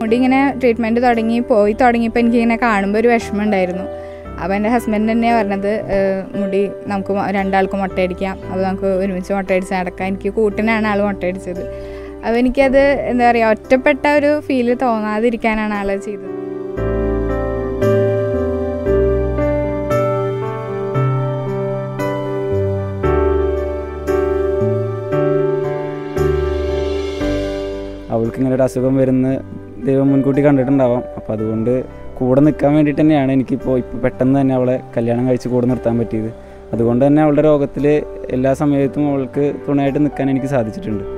മുടി ഇങ്ങനെ ട്രീറ്റ്മെൻറ്റ് തുടങ്ങി പോയി തുടങ്ങിയപ്പോൾ എനിക്കിങ്ങനെ കാണുമ്പോൾ ഒരു വിഷമം ഉണ്ടായിരുന്നു അപ്പോൾ എൻ്റെ ഹസ്ബൻഡ് തന്നെയാണ് പറഞ്ഞത് "ഏഹ്, മുടി നമുക്ക് മൊ- രണ്ടാൾക്കും മുട്ടയടിക്കാം അപ്പോൾ നമുക്ക് ഒരുമിച്ച് മുട്ടയടിച്ച് നടക്കാം എനിക്ക് കൂട്ടിനാണ് ആൾ മുട്ടയടിച്ചത് അപ്പോൾ എനിക്കത് എന്താ പറയുക ഒറ്റപ്പെട്ട ഒരു ഫീല് തോന്നാതിരിക്കാനാണ് ആൾ ചെയ്തത് അവൾക്ക് ഇങ്ങനെ ഒരു അസുഖം വരുന്ന ദൈവം മുൻകൂട്ടി കണ്ടിട്ടുണ്ടാവാം അപ്പോൾ അതുകൊണ്ട് കൂടെ നിൽക്കാൻ വേണ്ടിയിട്ട് തന്നെയാണ് എനിക്കിപ്പോൾ ഇപ്പോൾ പെട്ടെന്ന് തന്നെ അവളെ കല്യാണം കഴിച്ച് കൂടെ നിർത്താൻ പറ്റിയത് അതുകൊണ്ട് തന്നെ അവളുടെ രോഗത്തിൽ എല്ലാ സമയത്തും അവൾക്ക് തുണയായിട്ട് നിൽക്കാൻ എനിക്ക് സാധിച്ചിട്ടുണ്ട്